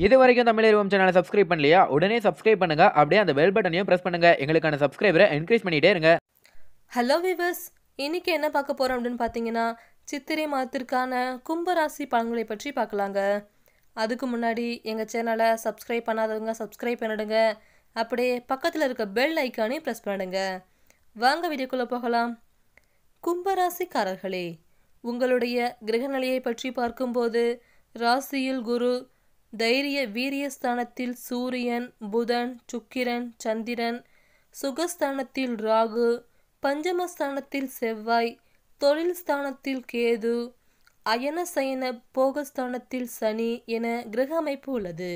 இது வரைக்கும் தமிழ் சேனலை சப்ஸ்கிரைப் பண்ணலையா உடனே சப்ஸ்கிரைப் பண்ணுங்க அப்படியே அந்த பெல் பட்டனையும் பிரஸ் பண்ணுங்க எங்களுக்கான சப்ஸ்கிரைபரை என்கரேஜ் பண்ணிட்டே இருங்க ஹலோ விவர்ஸ் இன்னைக்கு என்ன பார்க்க போறோம் அப்படின்னு பார்த்தீங்கன்னா சித்திரை மாதத்திற்கான கும்பராசி பலன்களை பற்றி பார்க்கலாங்க அதுக்கு முன்னாடி எங்கள் சேனலை சப்ஸ்கிரைப் பண்ணாதவங்க சப்ஸ்கிரைப் பண்ணிடுங்க அப்படியே பக்கத்தில் இருக்க பெல் ஐக்கானையும் ப்ரெஸ் பண்ணிடுங்க வாங்க வீடியோக்குள்ளே போகலாம் கும்பராசிக்காரர்களே உங்களுடைய கிரகநிலையை பற்றி பார்க்கும்போது ராசியில் குரு தைரிய வீரியஸ்தானத்தில் சூரியன் புதன் சுக்கிரன் சந்திரன் சுகஸ்தானத்தில் ராகு பஞ்சமஸ்தானத்தில் செவ்வாய் தொழில் ஸ்தானத்தில் கேது அயன சயன போகஸ்தானத்தில் சனி என கிரக அமைப்பு உள்ளது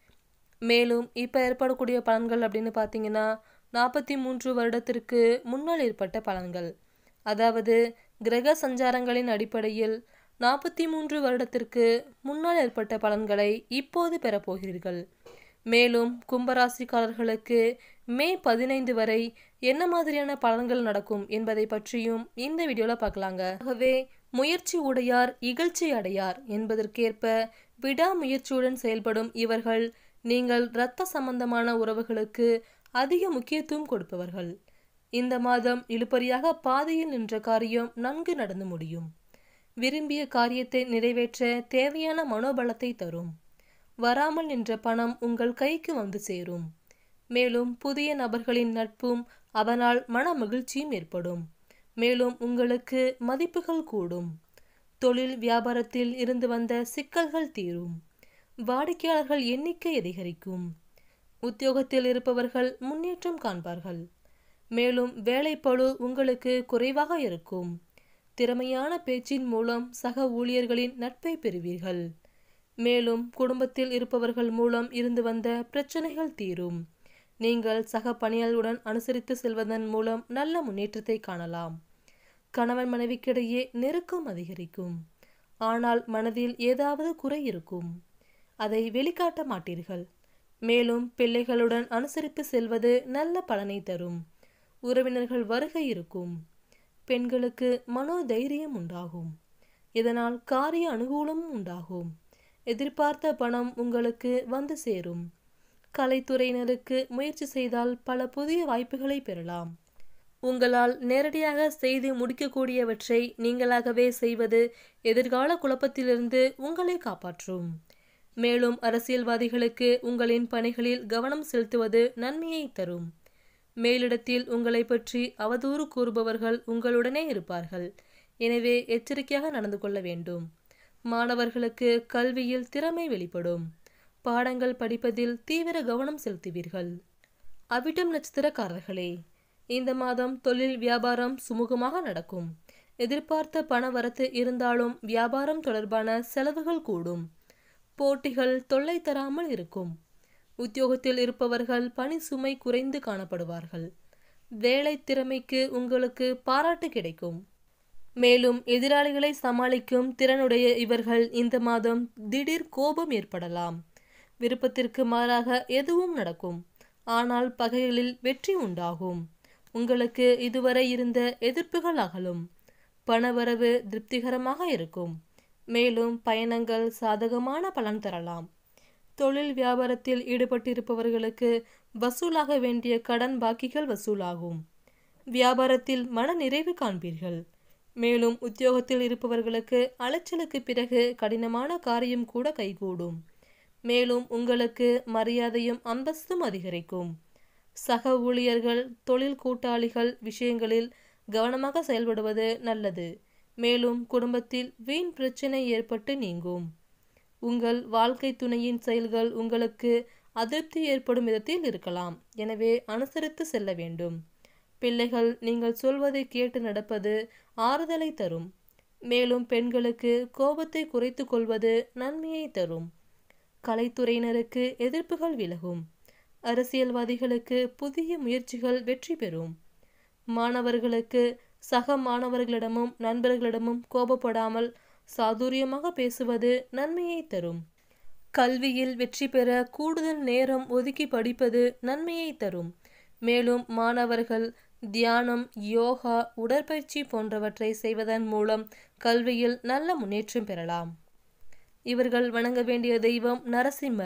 மேலும் இப்போ ஏற்படக்கூடிய பலன்கள் அப்படின்னு பார்த்தீங்கன்னா நாற்பத்தி மூன்று வருடத்திற்கு முன்னால் ஏற்பட்ட பலன்கள் அதாவது கிரக சஞ்சாரங்களின் அடிப்படையில் நாற்பத்தி மூன்று வருடத்திற்கு முன்னால் ஏற்பட்ட பலன்களை இப்போது பெறப்போகிறீர்கள் மேலும் கும்பராசிக்காரர்களுக்கு மே பதினைந்து வரை என்ன மாதிரியான பலன்கள் நடக்கும் என்பதை பற்றியும் இந்த வீடியோவில் பார்க்கலாங்க ஆகவே முயற்சி உடையார் இகழ்ச்சி அடையார் என்பதற்கேற்ப விடாமுயற்சியுடன் செயல்படும் இவர்கள் நீங்கள் இரத்த சம்பந்தமான உறவுகளுக்கு அதிக முக்கியத்துவம் கொடுப்பவர்கள் இந்த மாதம் இழுபறியாக பாதையில் நின்ற காரியம் நன்கு நடந்து முடியும் விரும்பிய காரியத்தை நிறைவேற்ற தேவையான மனோபலத்தை தரும் வராமல் நின்ற பணம் உங்கள் கைக்கு வந்து சேரும் மேலும் புதிய நபர்களின் நட்பும் அவனால் மன மகிழ்ச்சியும் ஏற்படும் மேலும் உங்களுக்கு மதிப்புகள் கூடும் தொழில் வியாபாரத்தில் இருந்து வந்த சிக்கல்கள் தீரும் வாடிக்கையாளர்கள் எண்ணிக்கை அதிகரிக்கும் உத்தியோகத்தில் இருப்பவர்கள் முன்னேற்றம் காண்பார்கள் மேலும் வேலைப்பளு உங்களுக்கு குறைவாக இருக்கும் திறமையான பேச்சின் மூலம் சக ஊழியர்களின் நட்பை பெறுவீர்கள் மேலும் குடும்பத்தில் இருப்பவர்கள் மூலம் இருந்து வந்த பிரச்சனைகள் தீரும் நீங்கள் சக பணியாளருடன் அனுசரித்து செல்வதன் மூலம் நல்ல முன்னேற்றத்தை காணலாம் கணவன் மனைவிக்கிடையே நெருக்கம் அதிகரிக்கும் ஆனால் மனதில் ஏதாவது குறை இருக்கும் அதை வெளிக்காட்ட மாட்டீர்கள் மேலும் பிள்ளைகளுடன் அனுசரித்து செல்வது நல்ல பலனை தரும் உறவினர்கள் வருகை இருக்கும் பெண்களுக்கு மனோதைரியம் உண்டாகும் இதனால் காரிய அனுகூலமும் உண்டாகும் எதிர்பார்த்த பணம் உங்களுக்கு வந்து சேரும் கலைத்துறையினருக்கு முயற்சி செய்தால் பல புதிய வாய்ப்புகளை பெறலாம் உங்களால் நேரடியாக செய்து முடிக்கக்கூடியவற்றை நீங்களாகவே செய்வது எதிர்கால குழப்பத்திலிருந்து உங்களை காப்பாற்றும் மேலும் அரசியல்வாதிகளுக்கு உங்களின் பணிகளில் கவனம் செலுத்துவது நன்மையை தரும் மேலிடத்தில் உங்களை பற்றி அவதூறு கூறுபவர்கள் உங்களுடனே இருப்பார்கள் எனவே எச்சரிக்கையாக நடந்து கொள்ள வேண்டும் மாணவர்களுக்கு கல்வியில் திறமை வெளிப்படும் பாடங்கள் படிப்பதில் தீவிர கவனம் செலுத்துவீர்கள் அவிட்டம் நட்சத்திரக்காரர்களே இந்த மாதம் தொழில் வியாபாரம் சுமூகமாக நடக்கும் எதிர்பார்த்த பண வரத்து இருந்தாலும் வியாபாரம் தொடர்பான செலவுகள் கூடும் போட்டிகள் தொல்லை தராமல் இருக்கும் உத்தியோகத்தில் இருப்பவர்கள் பணி சுமை குறைந்து காணப்படுவார்கள் வேலை திறமைக்கு உங்களுக்கு பாராட்டு கிடைக்கும் மேலும் எதிராளிகளை சமாளிக்கும் திறனுடைய இவர்கள் இந்த மாதம் திடீர் கோபம் ஏற்படலாம் விருப்பத்திற்கு மாறாக எதுவும் நடக்கும் ஆனால் பகைகளில் வெற்றி உண்டாகும் உங்களுக்கு இதுவரை இருந்த எதிர்ப்புகள் அகலும் பணவரவு திருப்திகரமாக இருக்கும் மேலும் பயணங்கள் சாதகமான பலன் தரலாம் தொழில் வியாபாரத்தில் ஈடுபட்டிருப்பவர்களுக்கு வசூலாக வேண்டிய கடன் பாக்கிகள் வசூலாகும் வியாபாரத்தில் மன நிறைவு காண்பீர்கள் மேலும் உத்தியோகத்தில் இருப்பவர்களுக்கு அலைச்சலுக்கு பிறகு கடினமான காரியம் கூட கைகூடும் மேலும் உங்களுக்கு மரியாதையும் அந்தஸ்தும் அதிகரிக்கும் சக ஊழியர்கள் தொழில் கூட்டாளிகள் விஷயங்களில் கவனமாக செயல்படுவது நல்லது மேலும் குடும்பத்தில் வீண் பிரச்சனை ஏற்பட்டு நீங்கும் உங்கள் வாழ்க்கை துணையின் செயல்கள் உங்களுக்கு அதிருப்தி ஏற்படும் விதத்தில் இருக்கலாம் எனவே அனுசரித்து செல்ல வேண்டும் பிள்ளைகள் நீங்கள் சொல்வதை கேட்டு நடப்பது ஆறுதலை தரும் மேலும் பெண்களுக்கு கோபத்தை குறைத்து கொள்வது நன்மையை தரும் கலைத்துறையினருக்கு எதிர்ப்புகள் விலகும் அரசியல்வாதிகளுக்கு புதிய முயற்சிகள் வெற்றி பெறும் மாணவர்களுக்கு சக மாணவர்களிடமும் நண்பர்களிடமும் கோபப்படாமல் சாதுரியமாக பேசுவது நன்மையை தரும் கல்வியில் வெற்றி பெற கூடுதல் நேரம் ஒதுக்கி படிப்பது நன்மையை தரும் மேலும் மாணவர்கள் தியானம் யோகா உடற்பயிற்சி போன்றவற்றை செய்வதன் மூலம் கல்வியில் நல்ல முன்னேற்றம் பெறலாம் இவர்கள் வணங்க வேண்டிய தெய்வம் நரசிம்மர்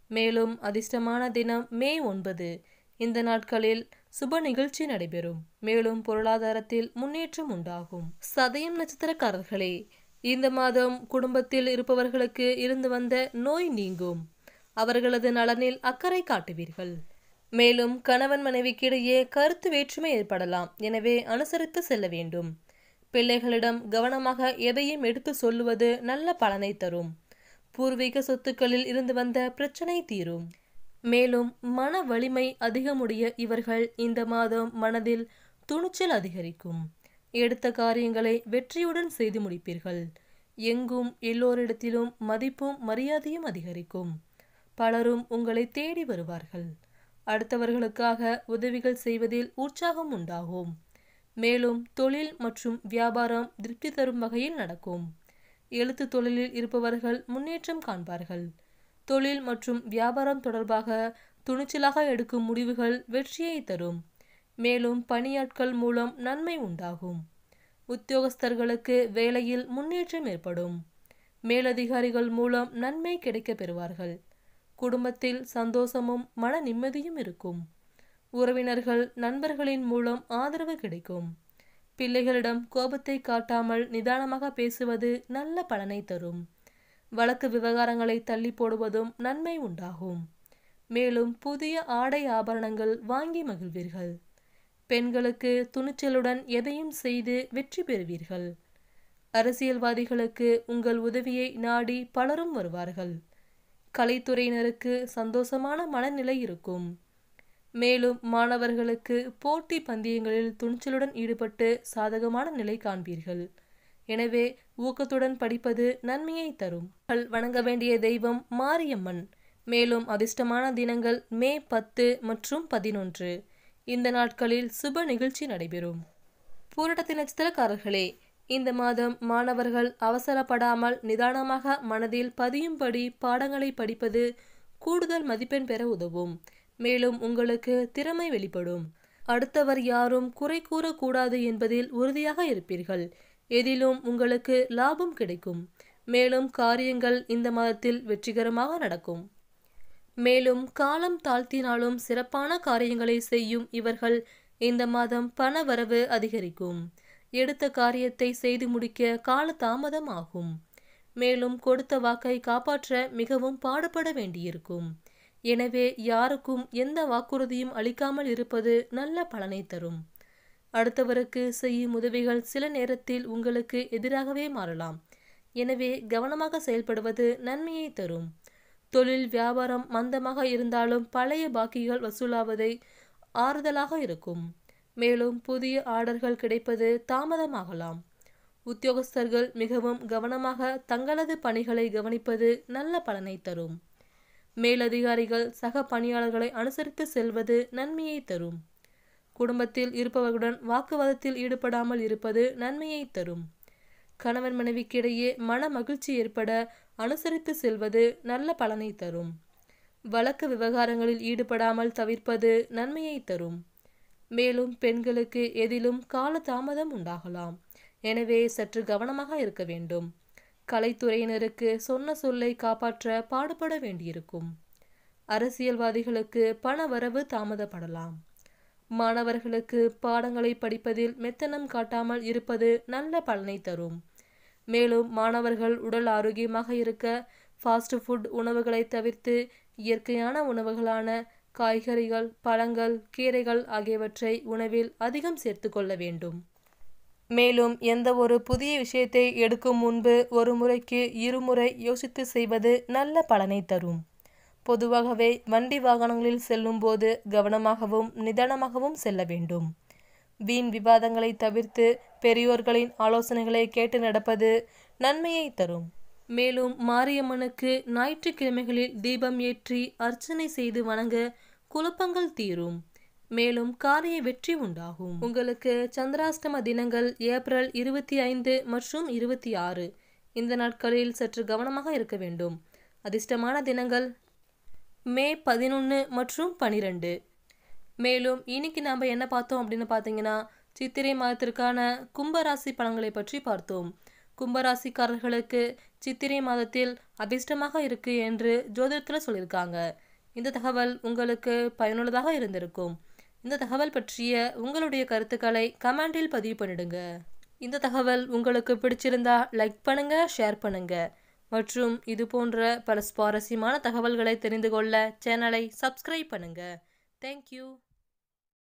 மேலும் அதிர்ஷ்டமான தினம் மே ஒன்பது இந்த நாட்களில் சுப நிகழ்ச்சி நடைபெறும் மேலும் பொருளாதாரத்தில் முன்னேற்றம் உண்டாகும் சதயம் நட்சத்திரக்காரர்களே இந்த மாதம் குடும்பத்தில் இருப்பவர்களுக்கு இருந்து வந்த நோய் நீங்கும் அவர்களது நலனில் அக்கறை காட்டுவீர்கள் மேலும் கணவன் மனைவிக்கிடையே கருத்து வேற்றுமை ஏற்படலாம் எனவே அனுசரித்து செல்ல வேண்டும் பிள்ளைகளிடம் கவனமாக எதையும் எடுத்து சொல்லுவது நல்ல பலனை தரும் பூர்வீக சொத்துக்களில் இருந்து வந்த பிரச்சனை தீரும் மேலும் மன வலிமை அதிகமுடைய இவர்கள் இந்த மாதம் மனதில் துணிச்சல் அதிகரிக்கும் எடுத்த காரியங்களை வெற்றியுடன் செய்து முடிப்பீர்கள் எங்கும் எல்லோரிடத்திலும் மதிப்பும் மரியாதையும் அதிகரிக்கும் பலரும் உங்களை தேடி வருவார்கள் அடுத்தவர்களுக்காக உதவிகள் செய்வதில் உற்சாகம் உண்டாகும் மேலும் தொழில் மற்றும் வியாபாரம் திருப்தி தரும் வகையில் நடக்கும் எழுத்து தொழிலில் இருப்பவர்கள் முன்னேற்றம் காண்பார்கள் தொழில் மற்றும் வியாபாரம் தொடர்பாக துணிச்சலாக எடுக்கும் முடிவுகள் வெற்றியை தரும் மேலும் பணியாட்கள் மூலம் நன்மை உண்டாகும் உத்தியோகஸ்தர்களுக்கு வேலையில் முன்னேற்றம் ஏற்படும் மேலதிகாரிகள் மூலம் நன்மை கிடைக்கப் பெறுவார்கள் குடும்பத்தில் சந்தோஷமும் மன நிம்மதியும் இருக்கும் உறவினர்கள் நண்பர்களின் மூலம் ஆதரவு கிடைக்கும் பிள்ளைகளிடம் கோபத்தை காட்டாமல் நிதானமாக பேசுவது நல்ல பலனை தரும் வழக்கு விவகாரங்களை தள்ளி போடுவதும் நன்மை உண்டாகும் மேலும் புதிய ஆடை ஆபரணங்கள் வாங்கி மகிழ்வீர்கள் பெண்களுக்கு துணிச்சலுடன் எதையும் செய்து வெற்றி பெறுவீர்கள் அரசியல்வாதிகளுக்கு உங்கள் உதவியை நாடி பலரும் வருவார்கள் கலைத்துறையினருக்கு சந்தோஷமான மனநிலை இருக்கும் மேலும் மாணவர்களுக்கு போட்டி பந்தயங்களில் துணிச்சலுடன் ஈடுபட்டு சாதகமான நிலை காண்பீர்கள் எனவே ஊக்கத்துடன் படிப்பது நன்மையை தரும் வணங்க வேண்டிய தெய்வம் மாரியம்மன் மேலும் அதிர்ஷ்டமான தினங்கள் மே பத்து மற்றும் பதினொன்று இந்த நாட்களில் சுப நிகழ்ச்சி நடைபெறும் பூரடத்தி நட்சத்திரக்காரர்களே இந்த மாதம் மாணவர்கள் அவசரப்படாமல் நிதானமாக மனதில் பதியும்படி பாடங்களை படிப்பது கூடுதல் மதிப்பெண் பெற உதவும் மேலும் உங்களுக்கு திறமை வெளிப்படும் அடுத்தவர் யாரும் குறை கூறக்கூடாது என்பதில் உறுதியாக இருப்பீர்கள் எதிலும் உங்களுக்கு லாபம் கிடைக்கும் மேலும் காரியங்கள் இந்த மாதத்தில் வெற்றிகரமாக நடக்கும் மேலும் காலம் தாழ்த்தினாலும் சிறப்பான காரியங்களை செய்யும் இவர்கள் இந்த மாதம் பண வரவு அதிகரிக்கும் எடுத்த காரியத்தை செய்து முடிக்க கால தாமதம் ஆகும் மேலும் கொடுத்த வாக்கை காப்பாற்ற மிகவும் பாடுபட வேண்டியிருக்கும் எனவே யாருக்கும் எந்த வாக்குறுதியும் அளிக்காமல் இருப்பது நல்ல பலனை தரும் அடுத்தவருக்கு செய்யும் உதவிகள் சில நேரத்தில் உங்களுக்கு எதிராகவே மாறலாம் எனவே கவனமாக செயல்படுவது நன்மையை தரும் தொழில் வியாபாரம் மந்தமாக இருந்தாலும் பழைய பாக்கிகள் வசூலாவதை ஆறுதலாக இருக்கும் மேலும் புதிய ஆர்டர்கள் கிடைப்பது தாமதமாகலாம் உத்தியோகஸ்தர்கள் மிகவும் கவனமாக தங்களது பணிகளை கவனிப்பது நல்ல பலனை தரும் மேலதிகாரிகள் சக பணியாளர்களை அனுசரித்து செல்வது நன்மையை தரும் குடும்பத்தில் இருப்பவர்களுடன் வாக்குவாதத்தில் ஈடுபடாமல் இருப்பது நன்மையை தரும் கணவன் மனைவிக்கிடையே மன மகிழ்ச்சி ஏற்பட அனுசரித்து செல்வது நல்ல பலனை தரும் வழக்கு விவகாரங்களில் ஈடுபடாமல் தவிர்ப்பது நன்மையை தரும் மேலும் பெண்களுக்கு எதிலும் கால தாமதம் உண்டாகலாம் எனவே சற்று கவனமாக இருக்க வேண்டும் கலைத்துறையினருக்கு சொன்ன சொல்லை காப்பாற்ற பாடுபட வேண்டியிருக்கும் அரசியல்வாதிகளுக்கு பண வரவு தாமதப்படலாம் மாணவர்களுக்கு பாடங்களை படிப்பதில் மெத்தனம் காட்டாமல் இருப்பது நல்ல பலனை தரும் மேலும் மாணவர்கள் உடல் ஆரோக்கியமாக இருக்க ஃபாஸ்ட் ஃபுட் உணவுகளை தவிர்த்து இயற்கையான உணவுகளான காய்கறிகள் பழங்கள் கீரைகள் ஆகியவற்றை உணவில் அதிகம் சேர்த்து கொள்ள வேண்டும் மேலும் எந்த ஒரு புதிய விஷயத்தை எடுக்கும் முன்பு ஒரு முறைக்கு இருமுறை யோசித்து செய்வது நல்ல பலனை தரும் பொதுவாகவே வண்டி வாகனங்களில் செல்லும்போது கவனமாகவும் நிதானமாகவும் செல்ல வேண்டும் வீண் விவாதங்களை தவிர்த்து பெரியோர்களின் ஆலோசனைகளை கேட்டு நடப்பது நன்மையை தரும் மேலும் மாரியம்மனுக்கு ஞாயிற்றுக்கிழமைகளில் தீபம் ஏற்றி அர்ச்சனை செய்து வணங்க குழப்பங்கள் தீரும் மேலும் காரிய வெற்றி உண்டாகும் உங்களுக்கு சந்திராஷ்டம தினங்கள் ஏப்ரல் இருபத்தி ஐந்து மற்றும் இருபத்தி ஆறு இந்த நாட்களில் சற்று கவனமாக இருக்க வேண்டும் அதிர்ஷ்டமான தினங்கள் மே பதினொன்று மற்றும் பனிரெண்டு மேலும் இன்னைக்கு நாம் என்ன பார்த்தோம் அப்படின்னு பார்த்தீங்கன்னா சித்திரை மாதத்திற்கான கும்பராசி பலன்களை பற்றி பார்த்தோம் கும்பராசிக்காரர்களுக்கு சித்திரை மாதத்தில் அதிர்ஷ்டமாக இருக்கு என்று ஜோதிடத்தில் சொல்லியிருக்காங்க இந்த தகவல் உங்களுக்கு பயனுள்ளதாக இருந்திருக்கும் இந்த தகவல் பற்றிய உங்களுடைய கருத்துக்களை கமெண்டில் பதிவு பண்ணிடுங்க இந்த தகவல் உங்களுக்கு பிடிச்சிருந்தா லைக் பண்ணுங்க ஷேர் பண்ணுங்க மற்றும் இது போன்ற பல சுவாரஸ்யமான தகவல்களை தெரிந்து கொள்ள சேனலை சப்ஸ்கிரைப் பண்ணுங்க தேங்க்யூ